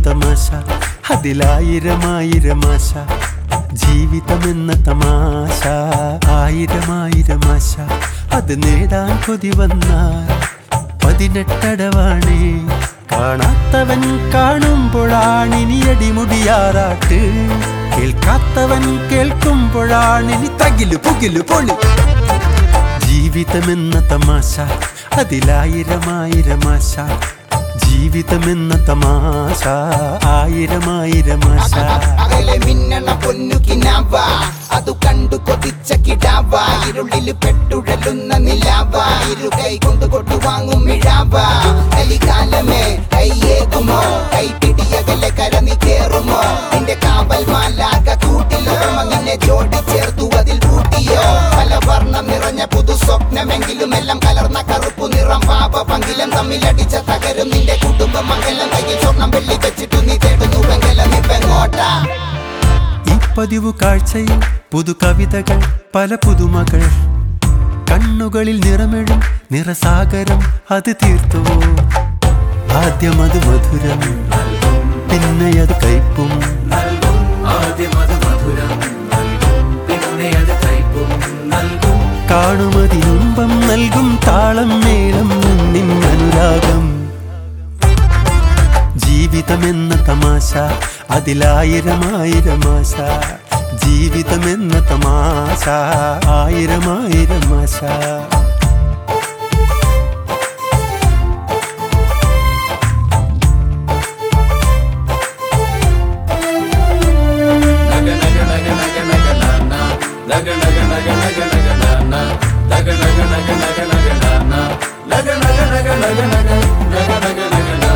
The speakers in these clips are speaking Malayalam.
തമാശ അതിലായിരമായിരം ആശ ജീവിതമെന്ന തമാശ ആയിരമായിരം ആശ അത് നേടാൻ കൊതി വന്നാൽ പതിനെട്ടടവാണേ കാണാത്തവൻ കാണുമ്പോഴാണിനി അടിമുടിയാറാട്ട് കേൾക്കാത്തവൻ കേൾക്കുമ്പോഴാണിനി തകിലു പുകിലു പൊളി ജീവിതമെന്ന തമാശ അതിലായിരമായിരം ആശ ജീവിതമെന്ന തമാശ ആയിരമായിരം ആശ അകലെ മിന്നണ പൊന്നു കിനാവ അതു കണ്ടു കൊതിച്ച കിടാവ ഇരുളിൽ പെട്ടുഴലുന്ന നിലാവ ഇരു കൈ കൊണ്ട് കൊണ്ടുവാങ്ങും മിഴാവ കലികാലമേ കൈയേകുമോ കൈ പിടിയകലെ കരനി കേറുമോ നിന്റെ കാവൽ മാലാക കൂട്ടിലോർമ്മ നിന്നെ ജോഡി ചേർത്തു അതിൽ കൂട്ടിയോ പല വർണ്ണം നിറഞ്ഞ പുതു സ്വപ്നമെങ്കിലും എല്ലാം കലർന്ന കറുപ്പു നിറം പാപ പങ്കിലം തമ്മിലടിച്ച തകരും നിന്റെ കുടുംബം മംഗലം കയ്യിൽ സ്വർണം വെള്ളി വെച്ചിട്ടു നീ തേടുന്നു വെങ്കലം ഇപ്പെങ്ങോട്ടാ ഈ പതിവു കാഴ്ചയിൽ പുതു കവിതകൾ പല പുതുമകൾ കണ്ണുകളിൽ നിറമെഴും നിറസാഗരം അത് തീർത്തുവോ ആദ്യം അത് മധുരം പിന്നെ അത് കയ്പും ആദ്യം അത് മധുരം നൽകും പിന്നെ അത് കയ്പും നൽകും കാണുമതിനുമ്പം നൽകും താളം മേളം നിൻ അനുരാഗം ജീവിതമെന്ന തമാശ അതിലായിരമായിരം ആശ ജീവിതമെന്ന തമാശ ആയിരമായിരം ആശ നഗ നഗ നഗ നഗ നഗ നാന നഗ നഗ നഗ നഗ നഗ നാന നഗ നഗ നഗ നഗ നഗ നാന നഗ നഗ നഗ നഗ നഗ നഗ നഗ നഗ നാ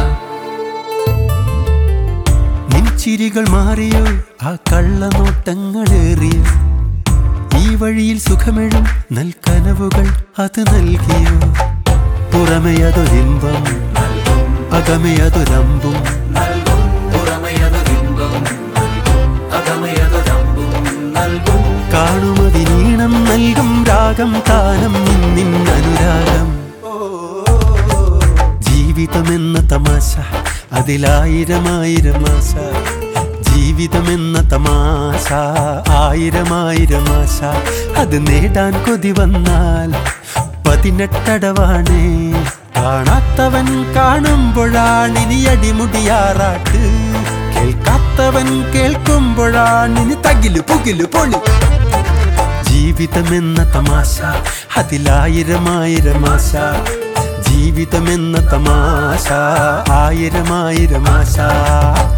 നിൻ ചിരികൾ മാറിയോ ആ കള്ളനോട്ടങ്ങളേറിയോ ഈ വഴിയിൽ സുഖമെഴും നൽകനവുകൾ അത് നൽകിയോ പുറമെ അതൊരിമ്പം അകമെ അതൊരമ്പും നൽകും പുറമയതൊരിമ്പം നൽകും അകമയതൊരമ്പും നൽകും കാണുമതിനീണം നൽകും രാഗം താനം നിന്നിൻ അനുരാഗം ജീവിതമെന്ന തമാശ അതിലായിരമായിരം ആശ ജീവിതമെന്ന തമാശ ആയിരമായിരം ആശ അത് നേടാൻ കൊതി വന്നാൽ പതിനെട്ടടവാണേ കാണാത്തവൻ കാണുമ്പോഴാണിനി അടിമുടിയാറാട്ട് കേൾക്കാത്തവൻ കേൾക്കുമ്പോഴാണിനി തകിലു പുകിലു പൊളി ജീവിതമെന്ന തമാശ അതിലായിരമായിരം ആശ ജീവിതമെന്ന തമാശ ആയിരമായിരം ആശ